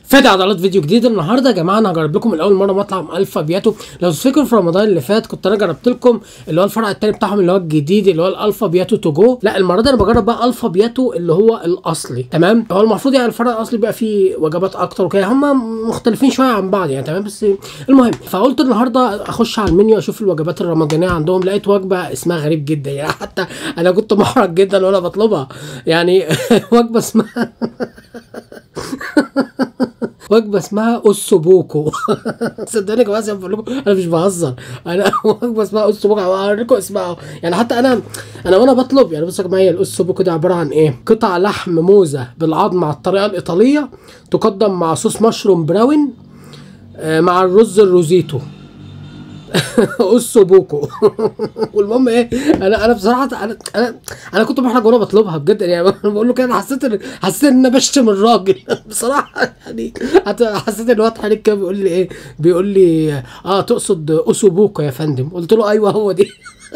فادي عضلات فيديو جديد النهارده يا جماعه انا هجرب لكم الاول مره مطعم الفا بياتو لو تفتكروا في رمضان اللي فات كنت انا جربت لكم اللي هو الفرع التاني بتاعهم اللي هو الجديد اللي هو الالفا بياتو تو جو لا المره دي انا بجرب بقى الفا بياتو اللي هو الاصلي تمام هو المفروض يعني الفرع الاصلي بيبقى فيه وجبات اكتر وكده هم مختلفين شويه عن بعض يعني تمام بس المهم فقلت النهارده اخش على المنيو اشوف الوجبات الرمضانيه عندهم لقيت وجبه اسمها غريب جدا يعني حتى انا كنت محرج جدا وانا بطلبها يعني وجبه اسمها وجبه اسمها اوسوبوكو صدقوني يا جماعه زي ما بقول لكم انا مش بهزر انا وجبه اسمها اوسوبوكو هوريكم اسمها يعني حتى انا انا وانا بطلب يعني بصوا يا جماعه الاوسوبوكو ده عباره عن ايه؟ قطع لحم موزه بالعظم على الطريقه الايطاليه تقدم مع صوص مشروم براون آه، مع الرز الروزيتو اوسوبوكو والمهم ايه انا انا بصراحه انا انا انا كنت محرج وانا بطلبها بجد يعني أنا بقول له كده حسيت ان حسيت ان انا بشتم الراجل بصراحه يعني حتى حسيت ان واضح عليك كده بيقول لي ايه بيقول لي اه تقصد اوسوبوكو يا فندم قلت له ايوه هو دي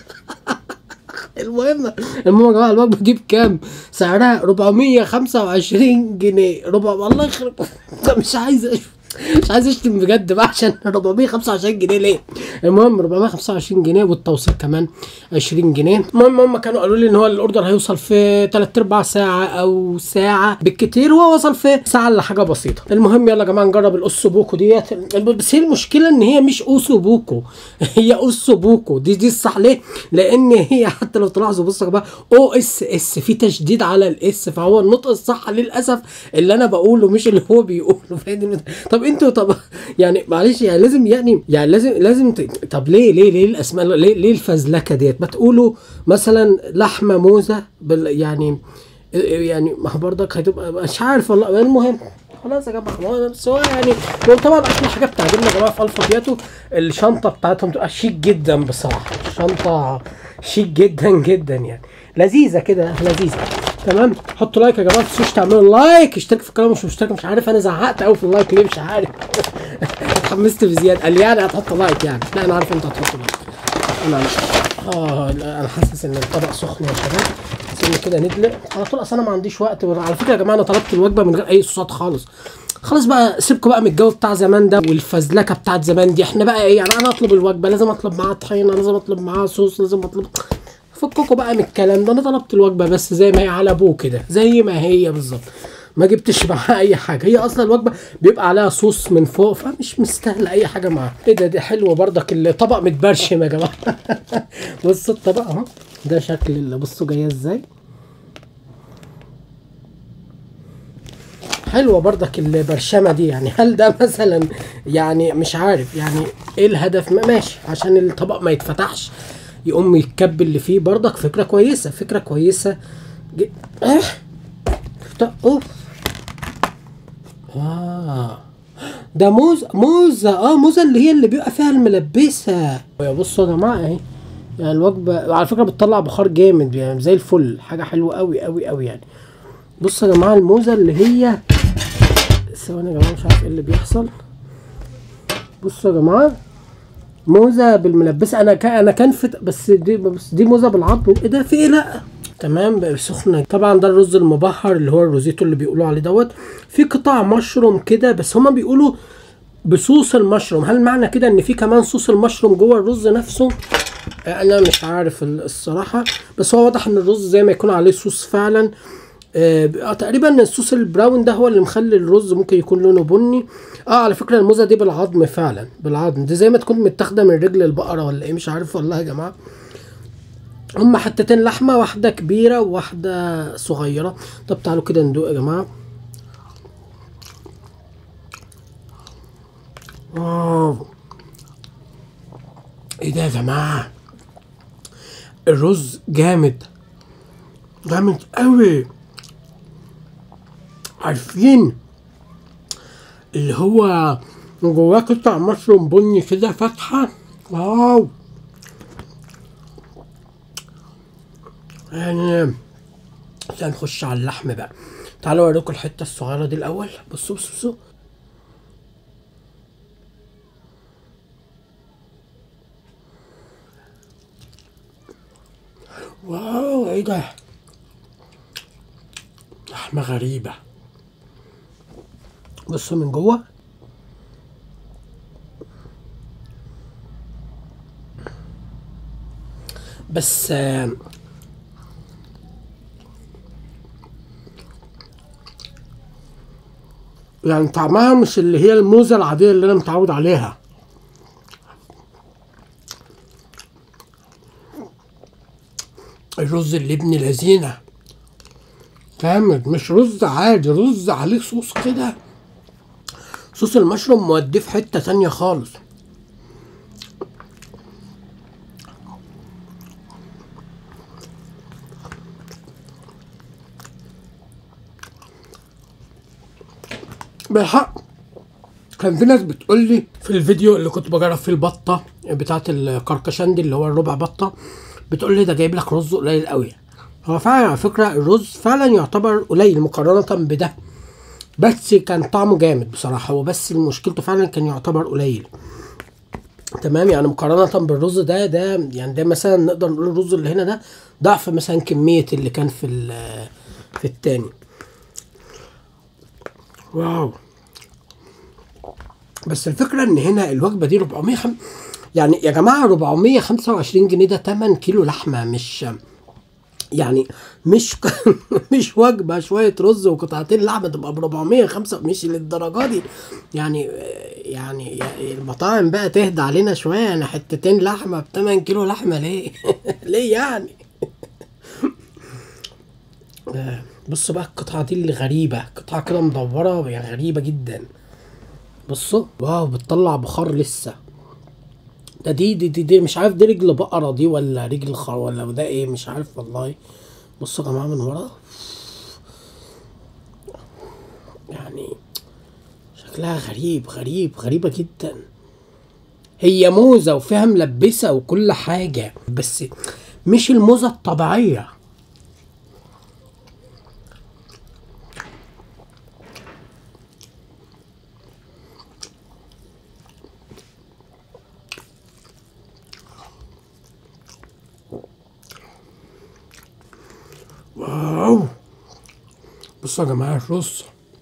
المهم المهم يا جماعه الوجبه دي بكام؟ سعرها 425 جنيه ربع والله يخرب مش عايز أشوف. مش عايز اشتم بجد بقى عشان 425 جنيه ليه؟ المهم 425 جنيه والتوصيل كمان 20 جنيه، المهم هم كانوا قالوا لي ان هو الاوردر هيوصل في 3 ارباع ساعه او ساعه بالكتير هو وصل في ساعه الا حاجه بسيطه. المهم يلا يا جماعه نجرب الاوسوبوكو ديت بس هي المشكله ان هي مش اوسوبوكو هي اوسوبوكو دي دي الصح ليه؟ لان هي حتى لو تلاحظوا بصوا يا جماعه او اس اس في تشديد على الاس فهو النطق الصح للاسف اللي انا بقوله مش اللي هو بيقوله فاهم طب انتوا طب يعني معلش يعني لازم يعني يعني لازم لازم ت... طب ليه ليه ليه الاسماء ليه ليه الفزلكه ديت ما تقولوا مثلا لحمه موزه بال يعني يعني ما هو برضك هتبقى مش عارف والله المهم خلاص يا جماعه ما هو بس هو يعني هو طبعا اكتر حاجه بتعجبني يا جماعه في الفا بياتو الشنطه بتاعتهم تبقى شيك جدا بصراحه الشنطه شيك جدا جدا يعني لذيذه كده لذيذه تمام حطوا لايك يا جماعه ما تنسوش تعملوا لايك اشترك في القناه مش مشترك مش عارف انا زعقت قوي في اللايك ليه مش عارف اتحمست بزياده قال لي يعني هتحط لايك يعني لا انا عارف انت هتحط لايك انا اه لا، انا حاسس ان الطبق سخن يا شباب سيبني كده ندلق على طول اصل انا ما عنديش وقت على فكره يا جماعه انا طلبت الوجبه من غير اي صوصات خالص خلاص بقى سيبكم بقى من الجو بتاع زمان ده والفزلكه بتاعت زمان دي احنا بقى ايه يعني انا اطلب الوجبه لازم اطلب معاها طحينه لازم اطلب معاها صوص لازم اطلب فككوا بقى من الكلام ده انا طلبت الوجبه بس زي ما هي على ابوه كده زي ما هي بالظبط ما جبتش معاها اي حاجه هي اصلا الوجبه بيبقى عليها صوص من فوق فمش مستاهله اي حاجه معاها ايه ده دي حلوه برضك الطبق متبرشم يا جماعه بصوا الطبق اهو ده شكل اللي بصوا جايه ازاي حلوه برضك البرشمه دي يعني هل ده مثلا يعني مش عارف يعني ايه الهدف ما ماشي عشان الطبق ما يتفتحش يقوم يتكب اللي فيه برضك فكره كويسه فكره كويسه ج... اه ده- اوف اه ده موز موزه اه موزه اللي هي اللي بيبقى فيها الملبسه يا بصوا يا جماعه اهي يعني الوجبه على فكره بتطلع بخار جامد يعني زي الفل حاجه حلوه قوي قوي قوي يعني بصوا يا جماعه الموزه اللي هي ثواني يا جماعه مش عارف ايه اللي بيحصل بصوا يا جماعه موزه بالملبسه انا كان انا كان فت... بس دي بس دي موزه بالعظم ايه ده في ايه لا تمام بقى سخنه طبعا ده الرز المبحر اللي هو الروزيتو اللي بيقولوا عليه دوت في قطع مشروم كده بس هما بيقولوا بصوص المشروم هل معنى كده ان في كمان صوص المشروم جوه الرز نفسه آه، انا مش عارف ال- الصراحه بس هو واضح ان الرز زي ما يكون عليه صوص فعلا آه آه، تقريبا الصوص البراون ده هو اللي مخلي الرز ممكن يكون لونه بني اه على فكره الموزه دي بالعظم فعلا بالعظم دي زي ما تكون متاخده من رجل البقره ولا ايه مش عارف والله يا جماعه هما حتتين لحمه واحده كبيره وواحده صغيره طب تعالوا كده ندوق يا جماعه واو ايه ده يا جماعه الرز جامد جامد قوي عارفين اللي هو من جواه قطع مشروم بني كده فاتحه واو يعني عشان نخش على اللحم بقى تعالوا اوريكم الحته الصغيره دي الاول بصوا بصوا بصوا واو ايه ده لحمه غريبه بصوا من جوه بس آه، يعني طعمها مش اللي هي الموزة العادية اللي أنا متعود عليها الرز اللي ابن لذينة فاهم مش رز عادي رز عليه صوص كده صوص المشروم موديه في حتة تانية خالص بالحق كان في ناس بتقول لي في الفيديو اللي كنت بجرب فيه البطه بتاعت الكركشندي اللي هو الربع بطه بتقول لي ده جايب لك رز قليل قوي هو فعلا على فكره الرز فعلا يعتبر قليل مقارنه بده بس كان طعمه جامد بصراحه هو بس مشكلته فعلا كان يعتبر قليل تمام يعني مقارنة بالرز ده ده يعني ده مثلا نقدر نقول الرز اللي هنا ده ضعف مثلا كمية اللي كان في ال- في التاني واو بس الفكرة ان هنا الوجبة دي 400 خم... يعني يا جماعة 425 جنيه ده 8 كيلو لحمة مش يعني مش مش وجبة شوية رز وقطعتين لحمة تبقى ب 405 مش للدرجة دي يعني يعني المطاعم بقى تهدى علينا شوية يعني حتتين لحمة ب 8 كيلو لحمة ليه؟ ليه يعني؟ آه، بصوا بقى القطعة دي اللي غريبة قطعة كده مدورة يعني غريبة جدا بصوا واو بتطلع بخار لسه ده دي دي دي, دي مش عارف دي رجل بقرة دي ولا رجل خر ولا ده ايه مش عارف والله بصوا يا جماعة من ورا يعني شكلها غريب غريب غريبة جدا هي موزة وفيها ملبسة وكل حاجة بس مش الموزة الطبيعية واو بصوا يا جماعة الرز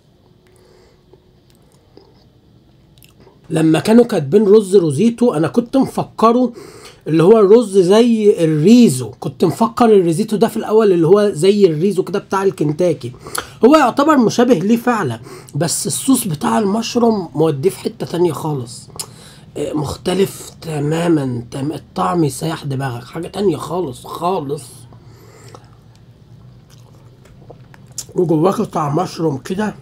لما كانوا كاتبين رز روزيتو انا كنت مفكره اللي هو الرز زي الريزو كنت مفكر الريزيتو ده في الاول اللي هو زي الريزو كده بتاع الكنتاكي هو يعتبر مشابه ليه فعلا بس الصوص بتاع المشروم موديه في حتة تانية خالص آه، مختلف تماما تم الطعم يسيح دماغك حاجة تانية خالص خالص وجواه قطع مشروم كده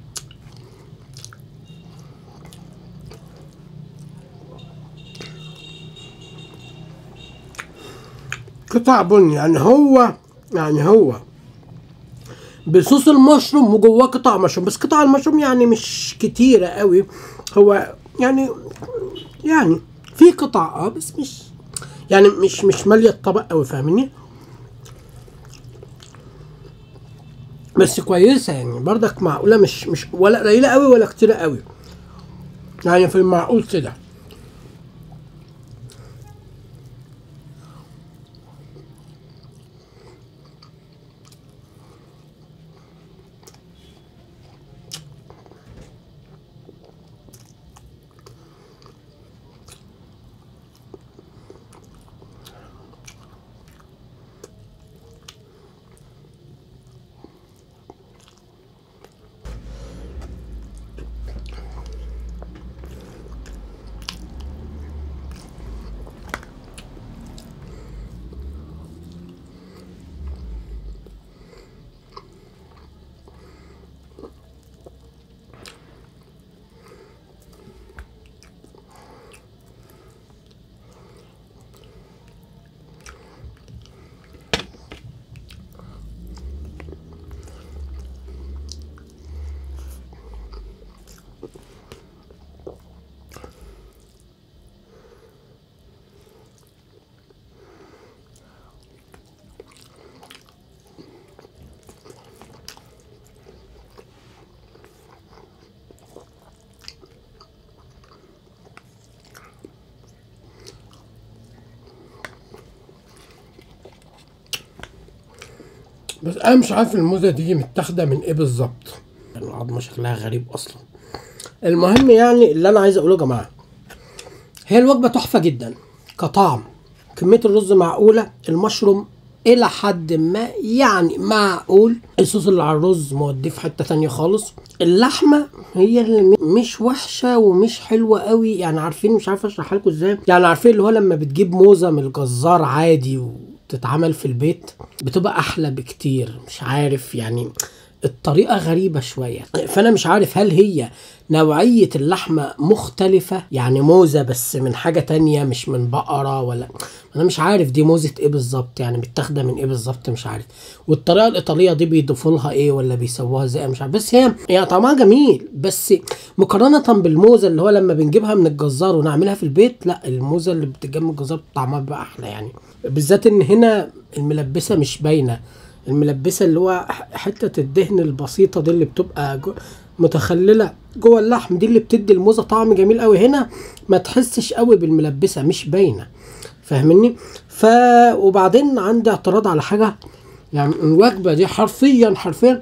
قطع بني يعني هو يعني هو بصوص المشروم وجواه قطع مشروم بس قطع المشروم يعني مش كتيرة قوي هو يعني يعني في قطع اه بس مش يعني مش مش مالية الطبق قوي فاهمني بس كويسة يعني برضك معقولة مش مش ولا قليلة قوي ولا كتيرة قوي يعني في المعقول كده بس انا مش عارف الموزة دي متاخدة من ايه بالظبط العظمة شكلها غريب اصلا المهم يعني اللي انا عايز اقوله يا جماعه هي الوجبه تحفه جدا كطعم كميه الرز معقوله المشروم الى حد ما يعني معقول الصوص اللي على الرز موديه في حته تانية خالص اللحمه هي اللي م- مش وحشه ومش حلوه قوي يعني عارفين مش عارف اشرحها لكم ازاي يعني عارفين اللي هو لما بتجيب موزه من الجزار عادي وتتعمل في البيت بتبقى احلى بكتير مش عارف يعني الطريقة غريبة شوية فأنا مش عارف هل هي نوعية اللحمة مختلفة يعني موزة بس من حاجة تانية مش من بقرة ولا أنا مش عارف دي موزة إيه بالظبط يعني متاخدة من إيه بالظبط مش عارف والطريقة الإيطالية دي بيضيفوا لها إيه ولا بيسووها إزاي مش عارف بس هي يعني طعمها جميل بس مقارنة بالموزة اللي هو لما بنجيبها من الجزار ونعملها في البيت لا الموزة اللي بتتجاب من الجزار طعمها بيبقى أحلى يعني بالذات إن هنا الملبسة مش باينة الملبسه اللي هو ح- حته الدهن البسيطه دي اللي بتبقى جو متخلله جوه اللحم دي اللي بتدي الموزه طعم جميل قوي هنا ما تحسش قوي بالملبسه مش باينه فاهمني ف وبعدين عندي اعتراض على حاجه يعني الوجبه دي حرفيا حرفيا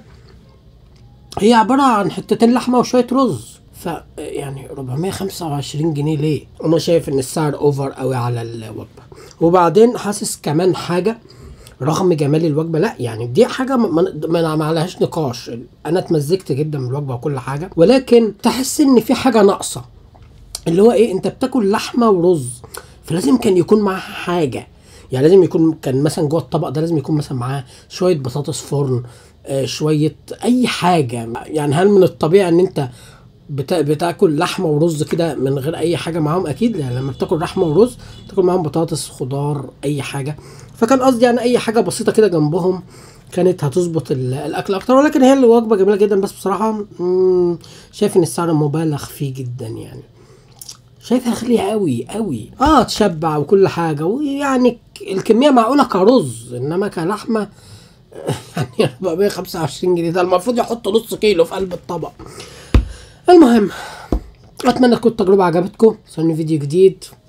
هي عباره عن حتتين لحمه وشويه رز ف يعني 425 جنيه ليه؟ انا شايف ان السعر اوفر قوي على الوجبه وبعدين حاسس كمان حاجه رغم جمال الوجبه لا يعني دي حاجه ما, ما, ما ما عليهاش نقاش انا اتمزجت جدا من الوجبه وكل حاجه ولكن تحس ان في حاجه ناقصه اللي هو ايه انت بتاكل لحمه ورز فلازم كان يكون معاها حاجه يعني لازم يكون كان مثلا جوه الطبق ده لازم يكون مثلا معاه شويه بطاطس فرن آه شويه اي حاجه يعني هل من الطبيعي ان انت بتا... بتاكل لحمه ورز كده من غير اي حاجه معاهم اكيد يعني لما بتاكل لحمه ورز تاكل معاهم بطاطس خضار اي حاجه فكان قصدي يعني اي حاجه بسيطه كده جنبهم كانت هتظبط ال- الاكل اكتر ولكن هي الوجبه جميله جدا بس بصراحه مم، شايف ان السعر مبالغ فيه جدا يعني شايفها غالية قوي قوي اه تشبع وكل حاجة ويعني ك- الكمية معقولة كرز انما كلحمة يعني 425 جنيه ده المفروض يحطوا نص كيلو في قلب الطبق المهم اتمنى تكون التجربة عجبتكم استنوا فيديو جديد